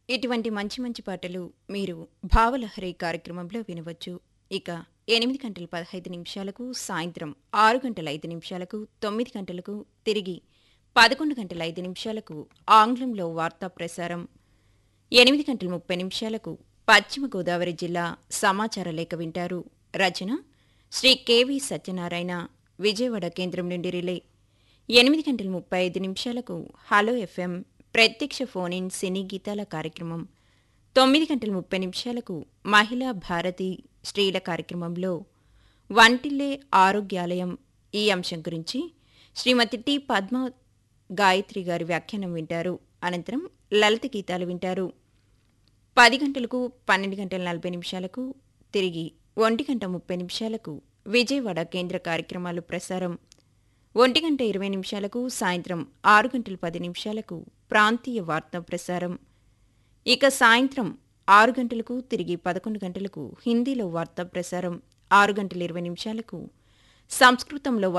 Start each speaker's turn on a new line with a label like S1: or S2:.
S1: ఇటువంటి మంచి మంచి పాటలు మీరు భావలహరి కార్యక్రమంలో వినవచ్చు ఇక ఎనిమిది గంటల పదహైదు నిమిషాలకు సాయంత్రం ఆరు గంటల ఐదు నిమిషాలకు తొమ్మిది గంటలకు తిరిగి పదకొండు గంటల ఐదు నిమిషాలకు ఆంగ్లంలో వార్తా ప్రసారం ఎనిమిది గంటల ముప్పై నిమిషాలకు పశ్చిమ గోదావరి జిల్లా సమాచార లేఖ వింటారు రచన శ్రీ కెవి సత్యనారాయణ విజయవాడ కేంద్రం నుండి రిలే ఎనిమిది గంటల ముప్పై ఐదు నిమిషాలకు హలో ఎఫ్ఎం ప్రత్యక్ష ఫోన్ ఇన్ సినీ గీతాల కార్యక్రమం తొమ్మిది గంటల ముప్పై నిమిషాలకు మహిళా భారతి స్త్రీల కార్యక్రమంలో వంటిల్లే ఆరోగ్యాలయం ఈ అంశం గురించి శ్రీమతి టి పద్మ గాయత్రి గారి వ్యాఖ్యానం వింటారు అనంతరం లలిత గీతాలు వింటారు పది గంటలకు పన్నెండు గంటల నలభై నిమిషాలకు తిరిగి ఒంటి గంట ముప్పై నిమిషాలకు విజయవాడ కేంద్ర కార్యక్రమాలు ప్రసారం ఒంటి గంట ఇరవై నిమిషాలకు సాయంత్రం ఆరు గంటల పది నిమిషాలకు ప్రాంతీయ వార్తా ప్రసారం ఇక సాయంత్రం ఆరు గంటలకు తిరిగి పదకొండు గంటలకు హిందీలో వార్తా ప్రసారం ఆరు గంటల ఇరవై నిమిషాలకు సంస్కృతంలో